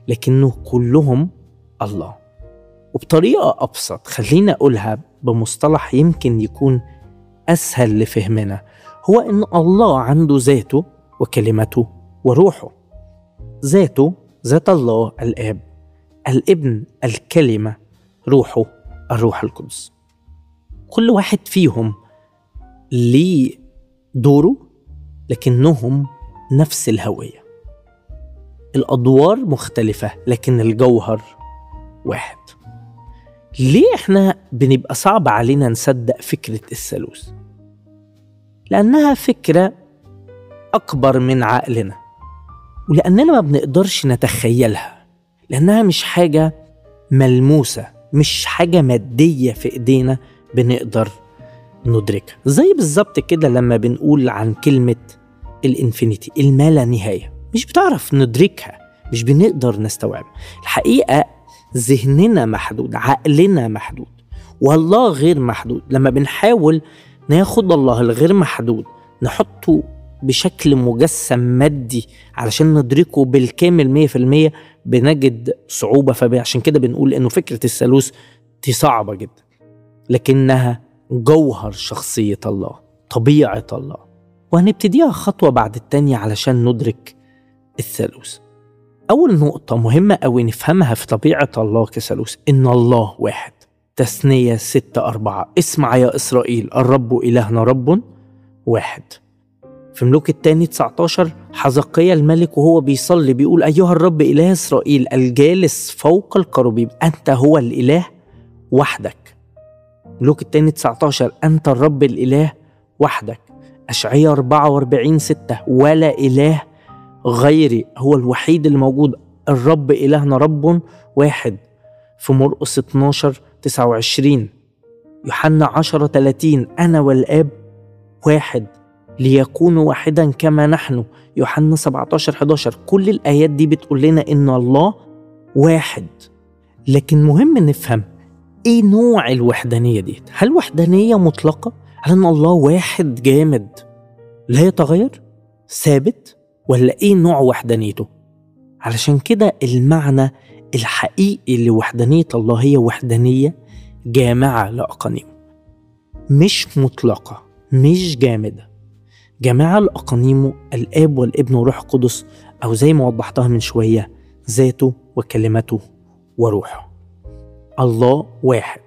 لكنه كلهم الله وبطريقة أبسط خلينا أقولها بمصطلح يمكن يكون أسهل لفهمنا هو إن الله عنده ذاته وكلمته وروحه ذاته ذات الله الآب الابن الكلمة روحه الروح القدس كل واحد فيهم ليه دوره لكنهم نفس الهوية الأدوار مختلفة لكن الجوهر واحد ليه احنا بنبقى صعب علينا نصدق فكرة الثالوث؟ لأنها فكرة أكبر من عقلنا ولأننا ما بنقدرش نتخيلها لأنها مش حاجة ملموسة مش حاجة مادية في إيدينا بنقدر ندركها زي بالظبط كده لما بنقول عن كلمة الانفينيتي الما لا نهاية مش بتعرف ندركها مش بنقدر نستوعبها الحقيقة ذهننا محدود عقلنا محدود والله غير محدود لما بنحاول ناخد الله الغير محدود نحطه بشكل مجسم مادي علشان ندركه بالكامل مية في المية بنجد صعوبة فعشان كده بنقول إنه فكرة الثالوث دي صعبة جدا لكنها جوهر شخصية الله طبيعة الله وهنبتديها خطوة بعد التانية علشان ندرك الثالوث أول نقطة مهمة أوي نفهمها في طبيعة الله كثالوث إن الله واحد تثنية ستة أربعة اسمع يا إسرائيل الرب إلهنا رب واحد في ملوك الثاني 19 حزقيا الملك وهو بيصلي بيقول أيها الرب إله إسرائيل الجالس فوق الكروبيم أنت هو الإله وحدك ملوك الثاني 19 أنت الرب الإله وحدك أشعية 44 6 ولا إله غيري هو الوحيد اللي موجود الرب إلهنا رب واحد في مرقس 12 29 يوحنا 10 30 أنا والآب واحد ليكونوا واحدا كما نحن يوحنا 17 11 كل الآيات دي بتقول لنا إن الله واحد لكن مهم نفهم إيه نوع الوحدانية دي هل وحدانية مطلقة؟ هل أن الله واحد جامد لا يتغير؟ ثابت؟ ولا إيه نوع وحدانيته؟ علشان كده المعنى الحقيقي لوحدانية الله هي وحدانية جامعة لأقانيمه مش مطلقة مش جامدة جماعة لأقانيمه الآب والابن والروح القدس أو زي ما وضحتها من شوية ذاته وكلمته وروحه الله واحد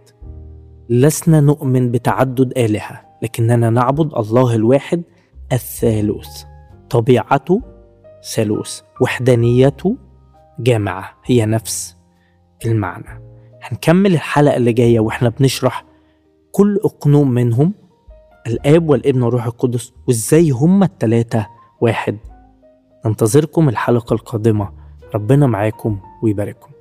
لسنا نؤمن بتعدد آلهة لكننا نعبد الله الواحد الثالوث طبيعته ثالوث وحدانيته جامعة هي نفس المعنى هنكمل الحلقة اللي جاية واحنا بنشرح كل أقنوم منهم الآب والابن والروح القدس وإزاي هما التلاتة واحد ننتظركم الحلقة القادمة ربنا معاكم ويبارككم